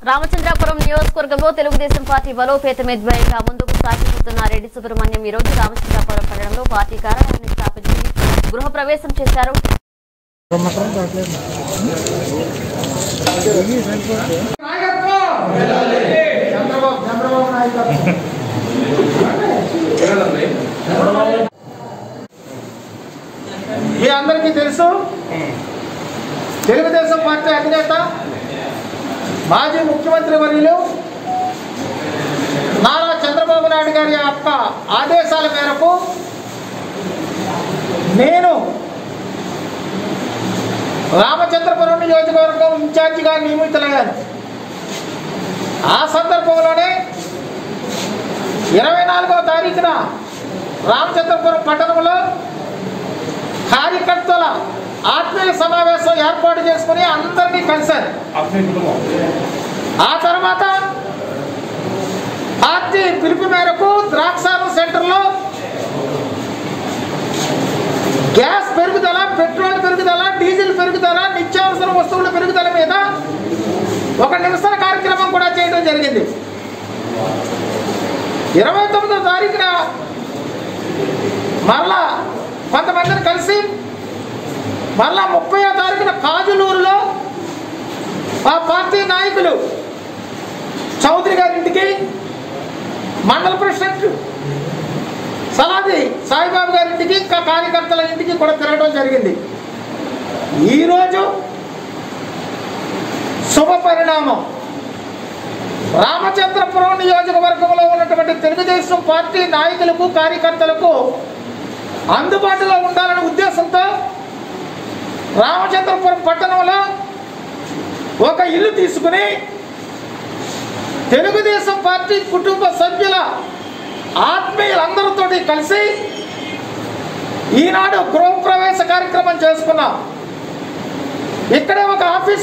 రామచంద్రాపురం నియోజకవర్గంలో తెలుగుదేశం పార్టీ బలోపేతమే ధ్యేయంగా ముందుకు సాగిపోతున్న రెడ్డి సుబ్రహ్మణ్యం ఈ రోజు రామచంద్రాపురం పట్టణంలో పార్టీ కార్యాలయాన్ని స్థాపించి గృహప్రవేశం చేశారు చంద్రబాబు చంద్రబాబు నాయకత్వం మీ అందరికీ తెలుసు తెలుగుదేశం పార్టీ అధినేత మాజీ ముఖ్యమంత్రి వర్యులు నారా చంద్రబాబు నాయుడు గారి యొక్క ఆదేశాల మేరకు నేను రామచంద్రపురం నియోజకవర్గం ఇన్ఛార్జిగా నియమితులయ్యాను ఆ సందర్భంలోనే ఇరవై నాలుగవ తారీఖున రామచంద్రపురం పట్టణంలో కార్యకర్తల ఆత్మీయ సమావేశం ఏర్పాటు చేసుకుని అందరినీ కలిశారు ఆ తర్వాత పార్టీ పిలుపు మేరకు ద్రాక్షారం సెంటర్లో గ్యాస్ పెరుగుదల పెట్రోల్ పెరుగుదల డీజిల్ పెరుగుదల నిత్యావసర వస్తువుల పెరుగుదల మీద ఒక నిరసన కార్యక్రమం కూడా చేయడం జరిగింది ఇరవై తొమ్మిదో తారీఖున మరలా కొంతమందిని కలిసి మరలా ముప్పయో తారీఖున కాజులూరులో ఆ పార్టీ నాయకులు చౌదరి గారి ఇంటికి మండల ప్రెసిడెంట్ సలాది సాయిబాబు గారి ఇంటికి ఇంకా కార్యకర్తల ఇంటికి కూడా తిరగడం జరిగింది ఈరోజు శుభ పరిణామం రామచంద్రపురం నియోజకవర్గంలో ఉన్నటువంటి తెలుగుదేశం పార్టీ నాయకులకు కార్యకర్తలకు అందుబాటులో ఉండాలనే ఉద్దేశంతో రామచంద్రపురం పట్టణంలో ఒక ఇల్లు తీసుకుని తెలుగుదేశం పార్టీ కుటుంబ సభ్యుల ఆత్మీయులందరితోటి కలిసి ఈనాడు గృహప్రవేశ కార్యక్రమం చేసుకున్నాం ఇక్కడే ఒక ఆఫీస్